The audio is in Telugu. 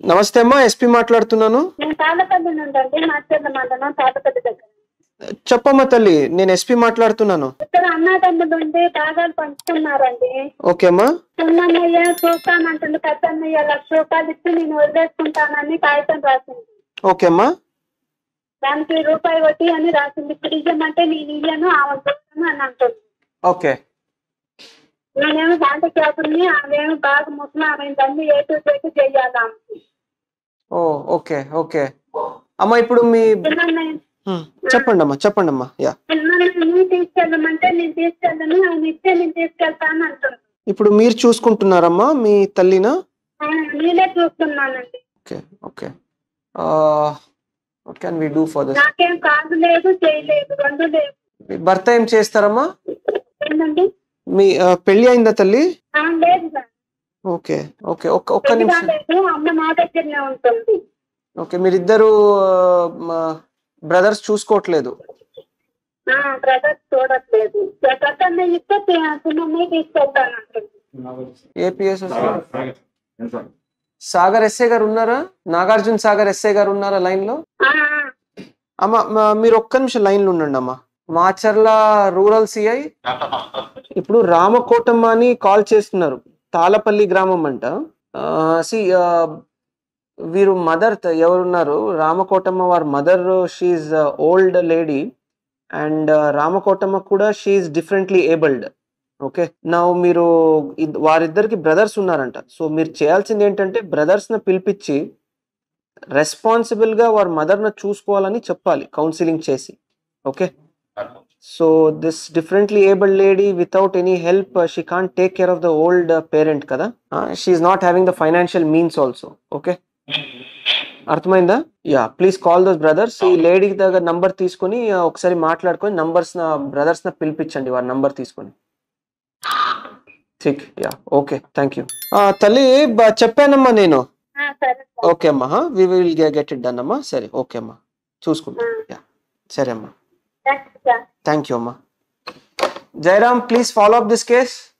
నమస్తే అమ్మా ఎస్పీ మాట్లాడుతున్నాను నేను తాళ్ళపల్లి నుండి అండి మాట్లాడిన మండలం తాళ్ళపల్లి దగ్గర చెప్పమ్మా తల్లి నేను ఎస్పీ మాట్లాడుతున్నాను ఇక్కడ అన్నదమ్ములు ఉండి భాగాలు పంచుకున్నారండి ఓకే అమ్మా చిన్నన్నయ్య చూస్తానంటుంది పెద్ద అన్నయ్య లక్ష రూపాయలు ఇచ్చి నేను వదిలేసుకుంటానని కాగితం రాసింది ఓకే అమ్మా దానికి రూపాయి వడ్డీ అని రాసింది ఇప్పుడు ఇయ్యమంటే నేను ఇయ్యను ఆమె చూస్తాను అని అంటుంది ఓకే నేనేమో దాంట్లో చేపల్ని ఆమెమో బాగా ముసలి ఆమె దాన్ని ఏ టూ చేసి చెయ్యాలి ఆమెకి ఓ ఓకే ఓకే అమ్మా ఇప్పుడు మీ చిన్నన్నయ్య హ్మ్, చెప్పండి అమ్మా చెప్పండి అమ్మా యా చిన్నన్నయ్యని తీసుకెళ్ళమంటే నేను తీసుకెళ్ళను ఆయన ఇస్తే నేను తీసుకెళ్తాను అంటుంది ఇప్పుడు మీరు చూసుకుంటున్నారమ్మా మీ తల్లినా ఆ, నేనే చూస్తున్నానండి okay okay what can we do for this నాకేం కాదు లేదు చేయలేదు రెండు లేదు మీ భర్త ఏం చేస్తారమ్మా ఏంటండి మీ ఆ, పెళ్లి అయిందా తల్లి ఆ, లేదు సార్ ఓకే ఓకే ఒక్క ఒక్క పెళ్లి నిమిషం కాలేదు అమ్మ నా దగ్గరనే ఉంటుంది ఓకే మీరిద్దరు బ్రదర్స్ చూసుకోవట్లేదు బ్రదర్స్ చూడట్లేదు పెద్దన్న ఇస్తే చిన్నమ్మాయి తీసుకెళ్తాను అంటుంది ఏపీఎస్ సాగర్ ఎస్ఏ గారు ఉన్నారా నాగార్జున సాగర్ ఎస్ఏ గారు ఉన్నారా లైన్ లో ఆ, అమ్మా మా- మీరు ఒక్క నిమిషం లైన్ లో ఉండండి అమ్మా మాచర్ల రూరల్ సిఐ ఇప్పుడు రామకోటమ్మ అని కాల్ చేస్తున్నారు తాళపల్లి గ్రామం అంట సి వీరు మదర్ ఎవరున్నారు రామకోటమ్మ వారి mother she's old lady and Ramakotamma కూడా షీఈ్ డిఫరెంట్లీ ఏబుల్డ్ ఓకే నా మీరు ఇద్- వారిద్దరికి బ్రదర్స్ ఉన్నారంట సో మీరు చేయాల్సింది ఏంటంటే బ్రదర్స్ ని పిలిపించి రెస్పాన్సిబుల్ గా వారి మదర్ ని చూసుకోవాలని చెప్పాలి కౌన్సిలింగ్ చేసి okay so this differently abled lady without any help she can't take care of the old parent కదా she's not having the financial means also okay అర్థమైందా yeah please call those brothers ఈ లేడీ దగ్గర నంబర్ తీసుకొని ఆ, ఒకసారి మాట్లాడుకొని నంబర్స్ నా బ్రదర్స్ నా పిలిపించండి వారి నంబర్ తీసుకొని ఠీక్ యా ఓకే థ్యాంక్ యూ తల్లి బ- చెప్పానమ్మా నేను ఆ, సరే సార్ ఓకే అమ్మా we will get it done అమ్మా సరే ఓకే అమ్మా చూసుకుంటా యా సరే అమ్మా థాంక్స్ సార్ థ్యాంక్ యూ అమ్మా Jayaram please follow up this case